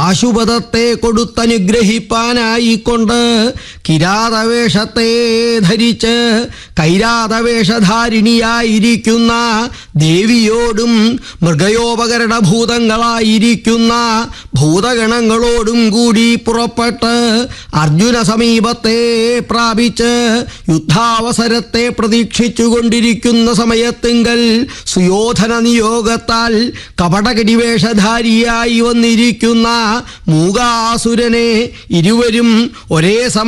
പാശുപതത്തെ കൊടുത്തനുഗ്രഹിപ്പാനായിക്കൊണ്ട് കിരാതവേഷത്തെ ധരിച്ച് കൈരാതവേഷധാരിണിയായിരിക്കുന്ന ദേവിയോടും മൃഗയോപകരണ ഭൂതങ്ങളായിരിക്കുന്ന ഭൂതഗണങ്ങളോടും കൂടി പുറപ്പെട്ട് അർജുന സമീപത്തെ പ്രാപിച്ച് യുദ്ധാവസരത്തെ പ്രതീക്ഷിച്ചുകൊണ്ടിരിക്കുന്ന സമയത്തിങ്കൽ സുയോധന നിയോഗത്താൽ കപടകടിവേഷധാരിയായി വന്നിരിക്കുന്ന മൂകാസുരനെ ഇരുവരും ഒരേ സമയം